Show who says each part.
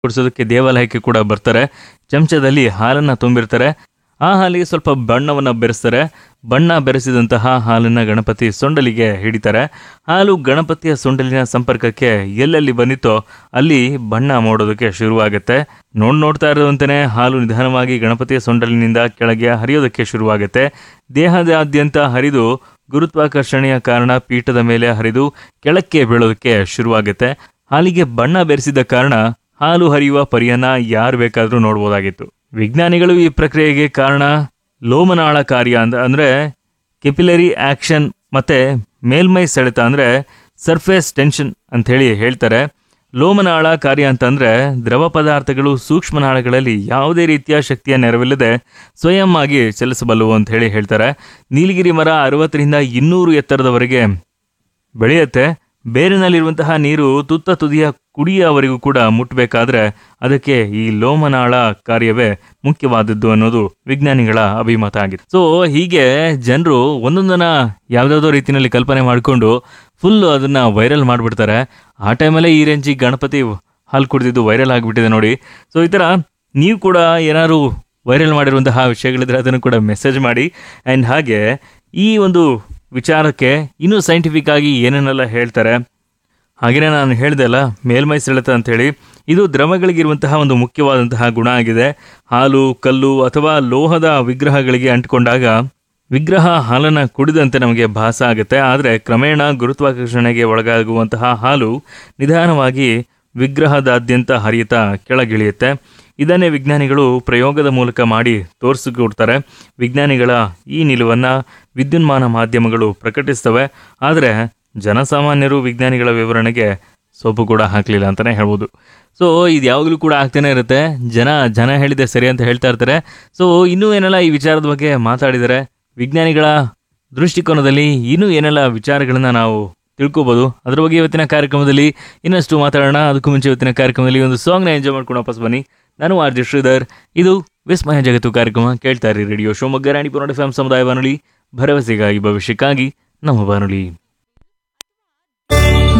Speaker 1: ಕುಡಿಸೋದಕ್ಕೆ ದೇವಾಲಯಕ್ಕೆ ಕೂಡ ಬರ್ತಾರೆ ಚಮಚದಲ್ಲಿ ಹಾಲನ್ನು ತುಂಬಿರ್ತಾರೆ ಆ ಹಾಲಿಗೆ ಸ್ವಲ್ಪ ಬಣ್ಣವನ್ನು ಬೆರೆಸ್ತಾರೆ ಬಣ್ಣ ಬೆರೆಸಿದಂತಹ ಹಾಲನ್ನು ಗಣಪತಿ ಸೊಂಡಲಿಗೆ ಹಿಡಿತಾರೆ ಹಾಲು ಗಣಪತಿಯ ಸೊಂಡಲಿನ ಸಂಪರ್ಕಕ್ಕೆ ಎಲ್ಲೆಲ್ಲಿ ಬಂದಿತ್ತೋ ಅಲ್ಲಿ ಬಣ್ಣ ಮಾಡೋದಕ್ಕೆ ಶುರುವಾಗುತ್ತೆ ನೋಡ್ ನೋಡ್ತಾ ಇರುವಂತೆಯೇ ಹಾಲು ನಿಧಾನವಾಗಿ ಗಣಪತಿಯ ಸೊಂಡಲಿನಿಂದ ಕೆಳಗೆ ಹರಿಯೋದಕ್ಕೆ ಶುರುವಾಗುತ್ತೆ ದೇಹದಾದ್ಯಂತ ಹರಿದು ಗುರುತ್ವಾಕರ್ಷಣೆಯ ಕಾರಣ ಪೀಠದ ಮೇಲೆ ಹರಿದು ಕೆಳಕ್ಕೆ ಬೀಳೋದಕ್ಕೆ ಶುರುವಾಗುತ್ತೆ ಹಾಲಿಗೆ ಬಣ್ಣ ಬೆರೆಸಿದ ಕಾರಣ ಹಾಲು ಹರಿಯುವ ಪರಿಯನ್ನ ಯಾರು ಬೇಕಾದರೂ ನೋಡ್ಬೋದಾಗಿತ್ತು ವಿಜ್ಞಾನಿಗಳು ಈ ಪ್ರಕ್ರಿಯೆಗೆ ಕಾರಣ ಲೋಮನಾಳ ಕಾರ್ಯ ಅಂದ ಅಂದರೆ ಕೆಪಿಲರಿ ಆಕ್ಷನ್ ಮತ್ತೆ ಮೇಲ್ಮೈ ಸೆಳೆತ ಅಂದರೆ ಸರ್ಫೇಸ್ ಟೆನ್ಷನ್ ಅಂತ ಹೇಳಿ ಹೇಳ್ತಾರೆ ಲೋಮನಾಳ ಕಾರ್ಯ ಅಂತಂದ್ರೆ ದ್ರವ ಪದಾರ್ಥಗಳು ಸೂಕ್ಷ್ಮನಾಳಗಳಲ್ಲಿ ಯಾವುದೇ ರೀತಿಯ ಶಕ್ತಿಯ ನೆರವಿಲ್ಲದೆ ಸ್ವಯಂ ಆಗಿ ಚಲಿಸಬಲ್ಲವು ಅಂತ ಹೇಳಿ ಹೇಳ್ತಾರೆ ನೀಲಗಿರಿ ಮರ ಅರವತ್ತರಿಂದ ಇನ್ನೂರು ಎತ್ತರದವರೆಗೆ ಬೆಳೆಯುತ್ತೆ ಬೇರಿನಲ್ಲಿರುವಂತಹ ನೀರು ತುತ್ತ ತುದಿಯ ಕುಡಿಯವರೆಗೂ ಕೂಡ ಮುಟ್ಟಬೇಕಾದ್ರೆ ಅದಕ್ಕೆ ಈ ಲೋಮನಾಳ ಕಾರ್ಯವೇ ಮುಖ್ಯವಾದದ್ದು ಅನ್ನೋದು ವಿಜ್ಞಾನಿಗಳ ಅಭಿಮತ ಆಗಿದೆ ಸೊ ಹೀಗೆ ಜನರು ಒಂದೊಂದನ್ನ ಯಾವ್ದಾವುದೋ ರೀತಿಯಲ್ಲಿ ಕಲ್ಪನೆ ಮಾಡಿಕೊಂಡು ಫುಲ್ ಅದನ್ನ ವೈರಲ್ ಮಾಡಿಬಿಡ್ತಾರೆ ಆ ಟೈಮಲ್ಲೇ ಈ ರೇಂಜಿಗೆ ಗಣಪತಿ ಹಾಲು ಕುಡಿದಿದ್ದು ವೈರಲ್ ಆಗಿಬಿಟ್ಟಿದೆ ನೋಡಿ ಸೊ ಈ ಥರ ನೀವು ಕೂಡ ಏನಾದ್ರು ವೈರಲ್ ಮಾಡಿರುವಂತಹ ವಿಷಯಗಳಿದ್ರೆ ಅದನ್ನು ಕೂಡ ಮೆಸೇಜ್ ಮಾಡಿ ಆ್ಯಂಡ್ ಹಾಗೆ ಈ ಒಂದು ವಿಚಾರಕ್ಕೆ ಇನ್ನೂ ಸೈಂಟಿಫಿಕ್ ಆಗಿ ಏನೇನೆಲ್ಲ ಹೇಳ್ತಾರೆ ಹಾಗೆಯೇ ನಾನು ಹೇಳ್ದೆ ಅಲ್ಲ ಮೇಲ್ಮೈ ಸೆಳೆತ ಅಂತೇಳಿ ಇದು ದ್ರವಗಳಿಗಿರುವಂತಹ ಒಂದು ಮುಖ್ಯವಾದಂತಹ ಗುಣ ಆಗಿದೆ ಹಾಲು ಕಲ್ಲು ಅಥವಾ ಲೋಹದ ವಿಗ್ರಹಗಳಿಗೆ ಅಂಟಿಕೊಂಡಾಗ ವಿಗ್ರಹ ಹಾಲನ್ನು ಕುಡಿದಂತೆ ನಮಗೆ ಭಾಸ ಆಗುತ್ತೆ ಆದರೆ ಕ್ರಮೇಣ ಗುರುತ್ವಾಕರ್ಷಣೆಗೆ ಒಳಗಾಗುವಂತಹ ಹಾಲು ನಿಧಾನವಾಗಿ ವಿಗ್ರಹದಾದ್ಯಂತ ಹರಿಯುತ್ತಾ ಕೆಳಗಿಳಿಯುತ್ತೆ ಇದನ್ನೇ ವಿಜ್ಞಾನಿಗಳು ಪ್ರಯೋಗದ ಮೂಲಕ ಮಾಡಿ ತೋರಿಸಿಕೊಡ್ತಾರೆ ವಿಜ್ಞಾನಿಗಳ ಈ ನಿಲುವನ್ನು ವಿದ್ಯುನ್ಮಾನ ಮಾಧ್ಯಮಗಳು ಪ್ರಕಟಿಸ್ತವೆ ಆದರೆ ಜನಸಾಮಾನ್ಯರು ವಿಜ್ಞಾನಿಗಳ ವಿವರಣೆಗೆ ಸೊಪ್ಪು ಕೂಡ ಹಾಕಲಿಲ್ಲ ಅಂತಲೇ ಹೇಳ್ಬೋದು ಸೊ ಇದು ಯಾವಾಗಲೂ ಕೂಡ ಆಗ್ತಾನೆ ಇರುತ್ತೆ ಜನ ಜನ ಹೇಳಿದೆ ಸರಿ ಅಂತ ಹೇಳ್ತಾ ಇರ್ತಾರೆ ಸೊ ಇನ್ನೂ ಏನೆಲ್ಲ ಈ ವಿಚಾರದ ಬಗ್ಗೆ ಮಾತಾಡಿದರೆ ವಿಜ್ಞಾನಿಗಳ ದೃಷ್ಟಿಕೋನದಲ್ಲಿ ಇನ್ನೂ ಏನೆಲ್ಲ ವಿಚಾರಗಳನ್ನ ನಾವು ತಿಳ್ಕೊಬೋದು ಅದ್ರ ಬಗ್ಗೆ ಇವತ್ತಿನ ಕಾರ್ಯಕ್ರಮದಲ್ಲಿ ಇನ್ನಷ್ಟು ಮಾತಾಡೋಣ ಅದಕ್ಕೂ ಮುಂಚೆ ಇವತ್ತಿನ ಕಾರ್ಯಕ್ರಮದಲ್ಲಿ ಒಂದು ಸಾಂಗ್ನ ಎಂಜಾಯ್ ಮಾಡ್ಕೊಂಡು ವಾಪಸ್ ಬನ್ನಿ ನಾನು ಆರ್ ಜಿ ಶ್ರೀಧರ್ ಇದು ವಿಸ್ಮಯ ಜಗತ್ತು ಕಾರ್ಯಕ್ರಮ ಕೇಳ್ತಾ ಇರಿ radio Shivamogga Ranipura F M ಸಮುದಾಯ ಬಾನುಲಿ ಭರವಸೆಗಾಗಿ ಭವಿಷ್ಯಕ್ಕಾಗಿ ನಮ್ಮ ಬಾನುಲಿ